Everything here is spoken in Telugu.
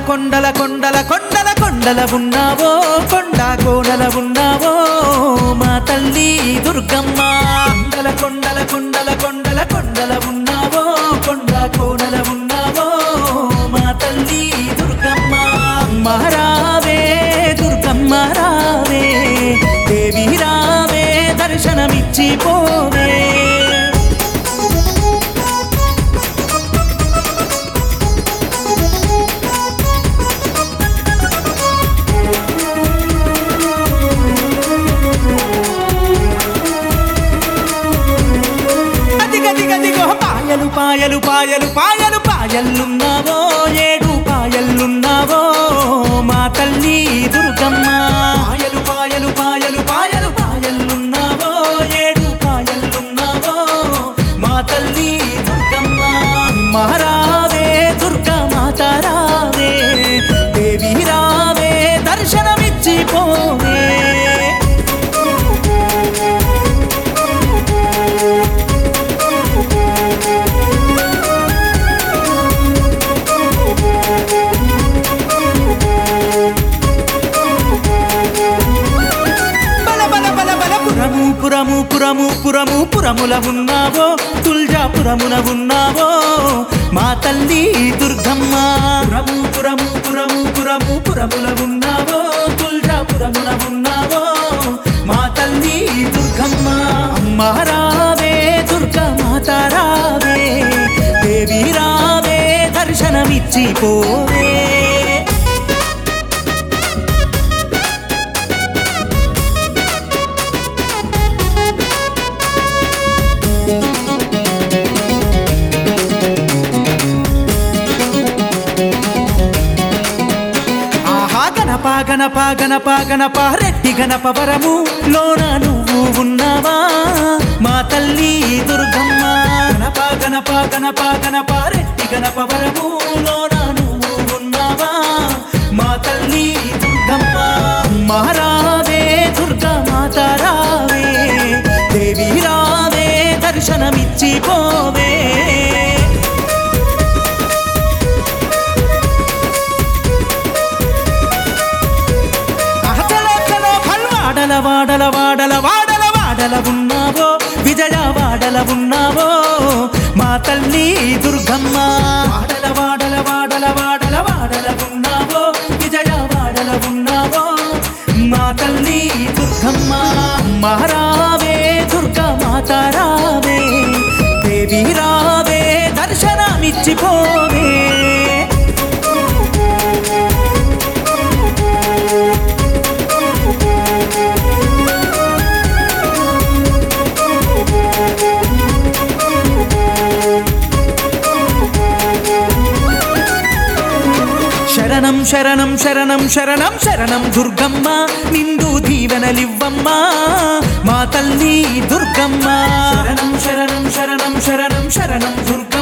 కొండల కొండల కొండల కొండల ఉన్నావో కొండ కోనల ఉన్నావో మా తల్లి దుర్గమ్మ కొండల కొండల కొండల కొండల కొండల ఉన్నావో కొండ కోనల ఉన్నావో మా తల్లి దుర్గమ్మ మహారావే దుర్గమ్మ రావే దేవి రావే దర్శనమిచ్చి పోవే అదిగ దిగ దిగో పాయలు పాయలు పాయలు పాయలు పాయలున్నావో ఏడు పాయలున్నావో మా తల్లి దుర్గమ్మ పాయలు పాయలు పాయలు పాయలు పాయలున్నావో ఏడు పాయలున్నావో మా తల్లి దుర్గమ్మ మహారావే దుర్గా మాత రావే దేవి రావే దర్శనమిచ్చి పోవే బల బల బల బల పురము పురము పురము పురము పురముల ఉన్నావో తుల్జాపురమున ఉన్నావో మా తల్లి దుర్గమ్మ పురము పురము పురము పురము పురముల ఉన్నావో తుల్జాపురమున ఉన్నావో మా తల్లి దుర్గమ్మ అమ్మ రావే దుర్గా మాత రావే దేవి రావే దర్శనమిచ్చి పోవే ఆహా గణప గణప గణప గణప రెడ్డి గణప వరము లోన నువ్వు ఉన్నావా మా తల్లి దుర్గమ్మ గణప గణప గణప గణప రెడ్డి గణప వరము లోన నువ్వు ఉన్నావా మా తల్లి దుర్గమ్మ మహారావే దుర్గా మాత రావే దేవి రావే దర్శనమిచ్చి పోవే చలో చలో వాడల వాడల వాడల వాడల వాడల ఉన్నావో విజయ వాడల ఉన్నావో మా తల్లి దుర్గమ్మ వాడల వాడల వాడల వాడల వాడల ఉన్నావో విజయ వాడల ఉన్నావో మా తల్లి దుర్గమ్మ మహారావే దుర్గా మాత రావే దేవి రావే దర్శనమిచ్చిపోవే శరణం శరణం శరణం శరణం శరణం దుర్గమ్మ నిండు దీవెనలివ్వమ్మ మా తల్లి దుర్గమ్మ శరణం శరణం శరణం శరణం శరణం దుర్గమ్మ